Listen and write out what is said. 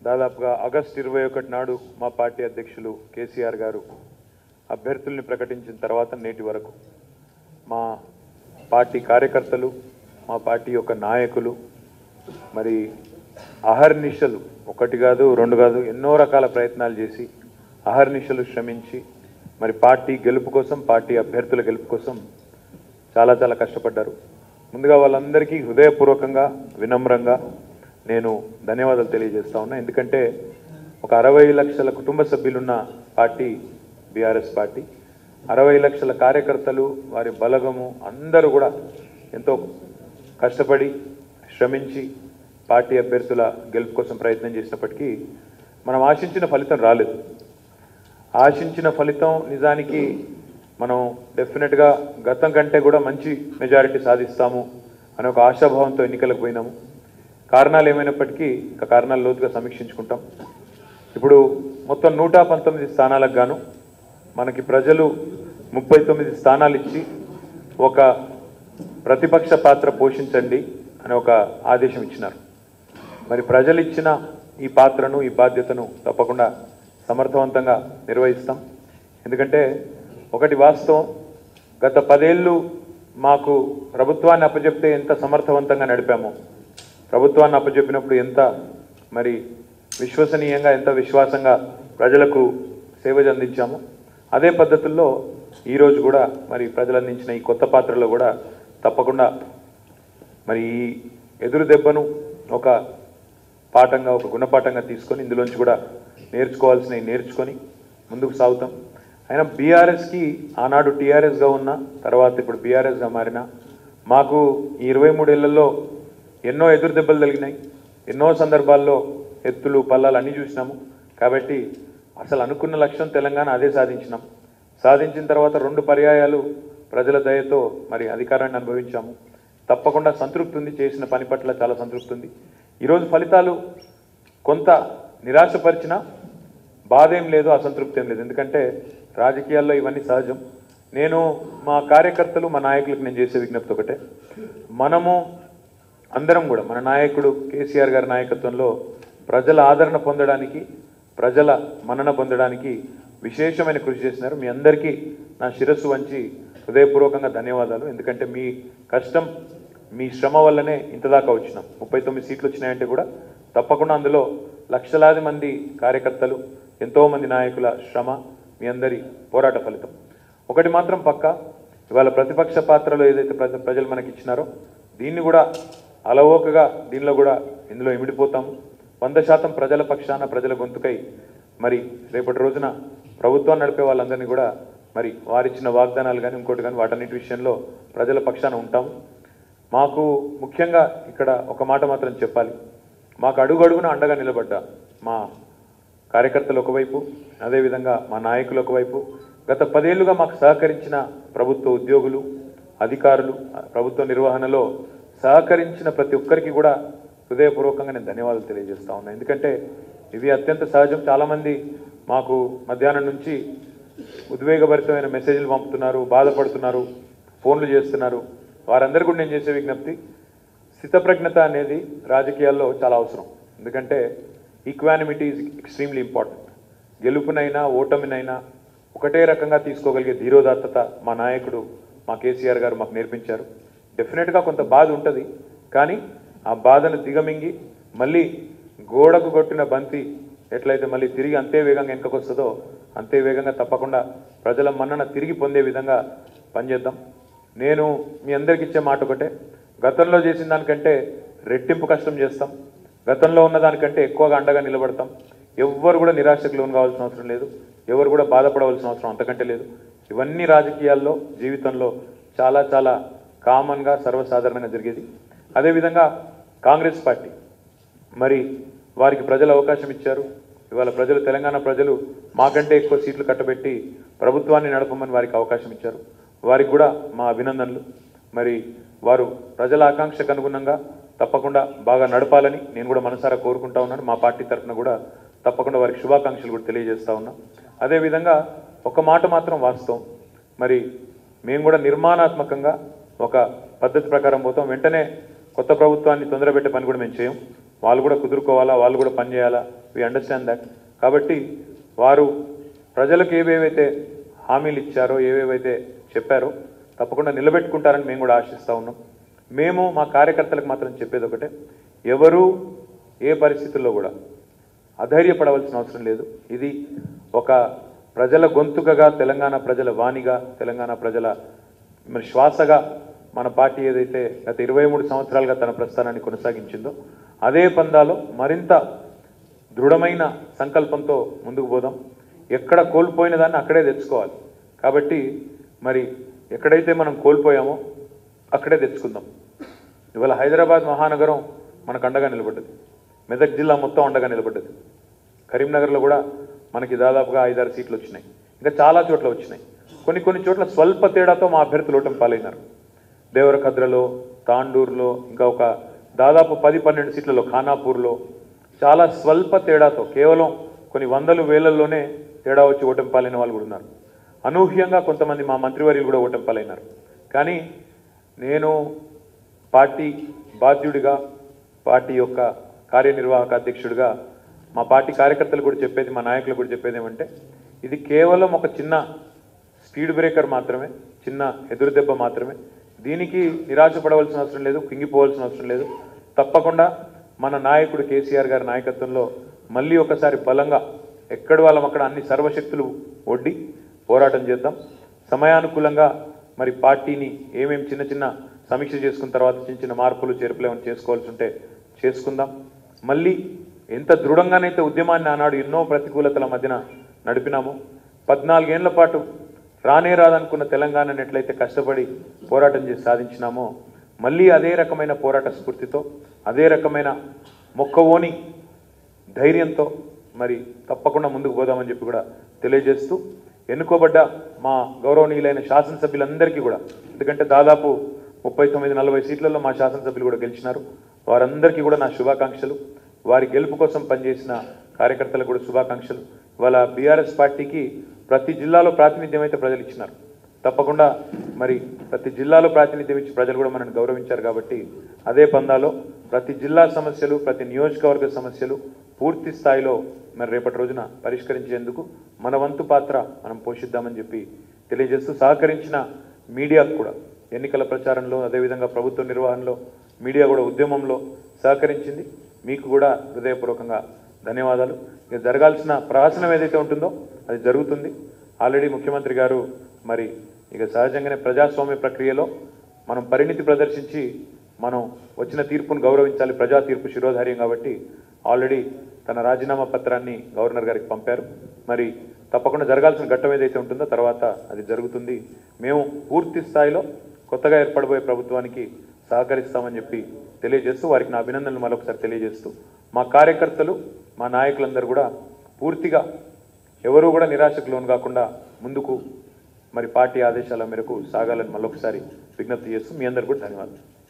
దాదాపుగా ఆగస్టు ఇరవై ఒకటి నాడు మా పార్టీ అధ్యక్షులు కేసీఆర్ గారు అభ్యర్థుల్ని ప్రకటించిన తర్వాత నేటి వరకు మా పార్టీ కార్యకర్తలు మా పార్టీ యొక్క నాయకులు మరి అహర్నిశలు ఒకటి కాదు రెండు కాదు ఎన్నో రకాల ప్రయత్నాలు చేసి అహర్నిశలు శ్రమించి మరి పార్టీ గెలుపు కోసం పార్టీ అభ్యర్థుల గెలుపు కోసం చాలా చాలా కష్టపడ్డారు ముందుగా వాళ్ళందరికీ హృదయపూర్వకంగా వినమ్రంగా నేను ధన్యవాదాలు తెలియజేస్తా ఉన్నా ఎందుకంటే ఒక అరవై లక్షల కుటుంబ సభ్యులున్న పార్టీ బీఆర్ఎస్ పార్టీ అరవై లక్షల కార్యకర్తలు వారి బలగము అందరూ కూడా ఎంతో కష్టపడి శ్రమించి పార్టీ అభ్యర్థుల గెలుపు కోసం ప్రయత్నం చేసినప్పటికీ మనం ఆశించిన ఫలితం రాలేదు ఆశించిన ఫలితం నిజానికి మనం డెఫినెట్గా గతం కంటే కూడా మంచి మెజారిటీ సాధిస్తాము అనే ఒక ఆశాభావంతో ఎన్నికలకు పోయినాము కారణాలు ఏమైనప్పటికీ ఇంకా కారణాలు లోతుగా సమీక్షించుకుంటాం ఇప్పుడు మొత్తం నూట పంతొమ్మిది స్థానాలకు గాను మనకి ప్రజలు ముప్పై తొమ్మిది స్థానాలు ఇచ్చి ఒక ప్రతిపక్ష పాత్ర పోషించండి అనే ఒక ఆదేశం ఇచ్చినారు మరి ప్రజలు ఇచ్చిన ఈ పాత్రను ఈ బాధ్యతను తప్పకుండా సమర్థవంతంగా నిర్వహిస్తాం ఎందుకంటే ఒకటి వాస్తవం గత పదేళ్ళు మాకు ప్రభుత్వాన్ని అప్పచెప్తే ఎంత సమర్థవంతంగా నడిపామో ప్రభుత్వాన్ని అప్పచెప్పినప్పుడు ఎంత మరి విశ్వసనీయంగా ఎంత విశ్వాసంగా ప్రజలకు సేవ అందించామో అదే పద్ధతుల్లో ఈరోజు కూడా మరి ప్రజలు అందించిన ఈ కొత్త పాత్రలో కూడా తప్పకుండా మరి ఈ ఎదురు దెబ్బను ఒక పాఠంగా ఒక గుణపాఠంగా తీసుకొని ఇందులోంచి కూడా నేర్చుకోవాల్సినవి నేర్చుకొని ముందుకు సాగుతాం అయినా బీఆర్ఎస్కి ఆనాడు టీఆర్ఎస్గా ఉన్న తర్వాత ఇప్పుడు బీఆర్ఎస్గా మారిన మాకు ఈ ఇరవై మూడేళ్లలో ఎన్నో ఎదురు దెబ్బలు తగిలినాయి ఎన్నో సందర్భాల్లో ఎత్తులు పల్లాలు అన్నీ చూసినాము కాబట్టి అసలు అనుకున్న లక్ష్యం తెలంగాణ అదే సాధించినాం సాధించిన తర్వాత రెండు పర్యాయాలు ప్రజల దయతో మరి అధికారాన్ని అనుభవించాము తప్పకుండా సంతృప్తి ఉంది చేసిన పని పట్ల చాలా సంతృప్తి ఉంది ఈరోజు ఫలితాలు కొంత నిరాశపరిచిన బాధ ఏం లేదు అసంతృప్తి ఏం లేదు ఎందుకంటే రాజకీయాల్లో ఇవన్నీ సహజం నేను మా కార్యకర్తలు మా నాయకులకు నేను చేసే విజ్ఞప్తి ఒకటే మనము అందరం కూడా మన నాయకుడు కేసీఆర్ గారి నాయకత్వంలో ప్రజల ఆదరణ పొందడానికి ప్రజల మన్నన పొందడానికి విశేషమైన కృషి చేసినారు మీ అందరికీ నా శిరస్సు వంచి హృదయపూర్వకంగా ధన్యవాదాలు ఎందుకంటే మీ కష్టం మీ శ్రమ వల్లనే ఇంతదాకా వచ్చినాం ముప్పై తొమ్మిది సీట్లు వచ్చినాయంటే కూడా తప్పకుండా అందులో లక్షలాది మంది కార్యకర్తలు ఎంతో మంది నాయకుల శ్రమ మీ అందరి పోరాట ఫలితం ఒకటి మాత్రం పక్క ఇవాళ ప్రతిపక్ష పాత్రలో ఏదైతే ప్రజ ప్రజలు మనకి ఇచ్చినారో దీన్ని కూడా అలవోకగా దీనిలో కూడా ఇందులో ఇమిడిపోతాము వంద శాతం ప్రజల పక్షాన ప్రజల గొంతుకై మరి రేపటి రోజున ప్రభుత్వం నడిపే వాళ్ళందరినీ కూడా మరి వారిచ్చిన వాగ్దానాలు కానీ ఇంకోటి కానీ వాటన్నిటి విషయంలో ప్రజల పక్షాన ఉంటాము మాకు ముఖ్యంగా ఇక్కడ ఒక మాట మాత్రం చెప్పాలి మాకు అడుగు అడుగున అండగా నిలబడ్డ మా కార్యకర్తలు ఒకవైపు అదేవిధంగా మా నాయకులు ఒకవైపు గత పదేళ్లుగా మాకు సహకరించిన ప్రభుత్వ ఉద్యోగులు అధికారులు ప్రభుత్వ నిర్వహణలో సహకరించిన ప్రతి ఒక్కరికి కూడా హృదయపూర్వకంగా నేను ధన్యవాదాలు తెలియజేస్తా ఉన్నా ఎందుకంటే ఇది అత్యంత సహజం చాలామంది మాకు మధ్యాహ్నం నుంచి ఉద్వేగభరితమైన మెసేజ్లు పంపుతున్నారు బాధపడుతున్నారు ఫోన్లు చేస్తున్నారు వారందరూ కూడా నేను చేసే విజ్ఞప్తి స్థితప్రజ్ఞత అనేది రాజకీయాల్లో చాలా అవసరం ఎందుకంటే ఈక్వానిమిటీ ఈజ్ ఎక్స్ట్రీమ్లీ ఇంపార్టెంట్ గెలుపునైనా ఓటమినైనా ఒకటే రకంగా తీసుకోగలిగే ధీరోదాత్తత మా నాయకుడు మా కేసీఆర్ గారు మాకు నేర్పించారు డెఫినెట్గా కొంత బాధ ఉంటుంది కానీ ఆ బాధను దిగమింగి మళ్ళీ గోడకు కొట్టిన బంతి ఎట్లయితే మళ్ళీ తిరిగి అంతే వేగంగా వెనుకకు వస్తుందో అంతే వేగంగా తప్పకుండా ప్రజల మన్నన తిరిగి పొందే విధంగా పనిచేద్దాం నేను మీ అందరికి ఇచ్చే మాట ఒకటే గతంలో చేసిన దానికంటే రెట్టింపు కష్టం చేస్తాం గతంలో ఉన్న దానికంటే ఎక్కువగా అండగా నిలబడతాం ఎవ్వరు కూడా నిరాశకు లోన్ కావాల్సిన అవసరం లేదు ఎవరు కూడా బాధపడవలసిన అవసరం అంతకంటే లేదు ఇవన్నీ రాజకీయాల్లో జీవితంలో చాలా చాలా కామన్గా సర్వసాధారణంగా జరిగేది అదేవిధంగా కాంగ్రెస్ పార్టీ మరి వారికి ప్రజలు అవకాశం ఇచ్చారు ఇవాళ ప్రజలు తెలంగాణ ప్రజలు మాకంటే ఎక్కువ సీట్లు కట్టబెట్టి ప్రభుత్వాన్ని నడపమని వారికి అవకాశం ఇచ్చారు వారికి కూడా మా అభినందనలు మరి వారు ప్రజల ఆకాంక్షకు అనుగుణంగా తప్పకుండా బాగా నడపాలని నేను కూడా మనసారా కోరుకుంటా ఉన్నాను మా పార్టీ తరఫున కూడా తప్పకుండా వారికి శుభాకాంక్షలు కూడా తెలియజేస్తా ఉన్నా అదేవిధంగా ఒక మాట మాత్రం వాస్తవం మరి మేము కూడా నిర్మాణాత్మకంగా ఒక పద్ధతి ప్రకారం పోతాం వెంటనే కొత్త ప్రభుత్వాన్ని తొందరపెట్టే పని కూడా మేము చేయం వాళ్ళు కూడా కుదురుకోవాలా వాళ్ళు కూడా పని చేయాలా వి అండర్స్టాండ్ దట్ కాబట్టి వారు ప్రజలకు ఏవేవైతే హామీలు ఇచ్చారో ఏవేవైతే చెప్పారో తప్పకుండా నిలబెట్టుకుంటారని మేము కూడా ఆశిస్తూ ఉన్నాం మేము మా కార్యకర్తలకు మాత్రం చెప్పేది ఒకటే ఎవరు ఏ పరిస్థితుల్లో కూడా అధైర్యపడవలసిన అవసరం లేదు ఇది ఒక ప్రజల గొంతుకగా తెలంగాణ ప్రజల వాణిగా తెలంగాణ ప్రజల మరి శ్వాసగా మన పార్టీ ఏదైతే గత ఇరవై మూడు సంవత్సరాలుగా తన ప్రస్థానాన్ని కొనసాగించిందో అదే పందాలో మరింత దృఢమైన సంకల్పంతో ముందుకు పోదాం ఎక్కడ కోల్పోయిన దాన్ని అక్కడే తెచ్చుకోవాలి కాబట్టి మరి ఎక్కడైతే మనం కోల్పోయామో అక్కడే తెచ్చుకుందాం ఇవాళ హైదరాబాద్ మహానగరం మనకు అండగా నిలబడ్డది మెదక్ జిల్లా మొత్తం అండగా నిలబడ్డది కరీంనగర్లో కూడా మనకి దాదాపుగా ఐదారు సీట్లు వచ్చినాయి ఇంకా చాలా చోట్ల వచ్చినాయి కొన్ని కొన్ని చోట్ల స్వల్ప తేడాతో మా అభ్యర్థులు ఓటమి పాలైనారు దేవరకద్రలో తాండూరులో ఇంకా ఒక దాదాపు పది పన్నెండు సీట్లలో ఖానాపూర్లో చాలా స్వల్ప తేడాతో కేవలం కొన్ని వందలు వేలల్లోనే తేడా వచ్చి ఓటమి పాలైన వాళ్ళు కూడా ఉన్నారు అనూహ్యంగా కొంతమంది మా మంత్రివర్యులు కూడా ఓటమి పాలైనారు కానీ నేను పార్టీ బాధ్యుడిగా పార్టీ యొక్క కార్యనిర్వాహక అధ్యక్షుడిగా మా పార్టీ కార్యకర్తలు కూడా చెప్పేది మా నాయకులు కూడా చెప్పేది ఏమంటే ఇది కేవలం ఒక చిన్న స్పీడ్ బ్రేకర్ మాత్రమే చిన్న ఎదురు దెబ్బ మాత్రమే దీనికి నిరాశపడవలసిన అవసరం లేదు కుంగిపోవాల్సిన అవసరం లేదు తప్పకుండా మన నాయకుడు కేసీఆర్ గారి నాయకత్వంలో మళ్ళీ ఒకసారి బలంగా ఎక్కడి వాళ్ళం అక్కడ అన్ని సర్వశక్తులు ఒడ్డి పోరాటం చేద్దాం సమయానుకూలంగా మరి పార్టీని ఏమేమి చిన్న చిన్న సమీక్ష చేసుకున్న తర్వాత చిన్న చిన్న మార్పులు చేర్పులు ఏమైనా చేసుకోవాల్సి ఉంటే చేసుకుందాం మళ్ళీ ఎంత దృఢంగానైతే ఉద్యమాన్ని ఆనాడు ఎన్నో ప్రతికూలతల మధ్యన నడిపినామో పద్నాలుగేళ్ల పాటు రానే రాదనుకున్న తెలంగాణను ఎట్లయితే కష్టపడి పోరాటం చేసి సాధించినామో మళ్ళీ అదే రకమైన పోరాట స్ఫూర్తితో అదే రకమైన మొక్కవోని ధైర్యంతో మరి తప్పకుండా ముందుకు పోదామని చెప్పి కూడా తెలియజేస్తూ ఎన్నుకోబడ్డ మా గౌరవనీయులైన శాసనసభ్యులందరికీ కూడా ఎందుకంటే దాదాపు ముప్పై తొమ్మిది నలభై సీట్లలో మా శాసనసభ్యులు కూడా గెలిచినారు వారందరికీ కూడా నా శుభాకాంక్షలు వారి గెలుపు కోసం పనిచేసిన కార్యకర్తలకు కూడా శుభాకాంక్షలు ఇవాళ బీఆర్ఎస్ పార్టీకి ప్రతి జిల్లాలో ప్రాతినిధ్యం అయితే ప్రజలు ఇచ్చినారు తప్పకుండా మరి ప్రతి జిల్లాలో ప్రాతినిధ్యం ఇచ్చి ప్రజలు కూడా మనల్ని గౌరవించారు కాబట్టి అదే పందాలో ప్రతి జిల్లా సమస్యలు ప్రతి నియోజకవర్గ సమస్యలు పూర్తి స్థాయిలో మరి రేపటి రోజున పరిష్కరించేందుకు మన వంతు పాత్ర మనం పోషిద్దామని చెప్పి తెలియజేస్తూ సహకరించిన మీడియాకు కూడా ఎన్నికల ప్రచారంలో అదేవిధంగా ప్రభుత్వ నిర్వహణలో మీడియా కూడా ఉద్యమంలో సహకరించింది మీకు కూడా హృదయపూర్వకంగా ధన్యవాదాలు ఇక జరగాల్సిన ప్రహసనం ఏదైతే ఉంటుందో అది జరుగుతుంది ఆల్రెడీ ముఖ్యమంత్రి గారు మరి ఇక సహజంగానే ప్రజాస్వామ్య ప్రక్రియలో మనం పరిణితి ప్రదర్శించి మనం వచ్చిన తీర్పును గౌరవించాలి ప్రజా తీర్పు శిరోధార్యం కాబట్టి ఆల్రెడీ తన రాజీనామా పత్రాన్ని గవర్నర్ గారికి పంపారు మరి తప్పకుండా జరగాల్సిన ఘట్టం ఏదైతే ఉంటుందో తర్వాత అది జరుగుతుంది మేము పూర్తి స్థాయిలో కొత్తగా ఏర్పడబోయే ప్రభుత్వానికి సహకరిస్తామని చెప్పి తెలియజేస్తూ వారికి నా అభినందనలు మరొకసారి తెలియజేస్తూ మా కార్యకర్తలు మా నాయకులందరూ కూడా పూర్తిగా ఎవరూ కూడా నిరాశకు లోను కాకుండా ముందుకు మరి పార్టీ ఆదేశాల మేరకు సాగాలని మళ్ళొకసారి విజ్ఞప్తి చేస్తూ మీ అందరు కూడా ధన్యవాదాలు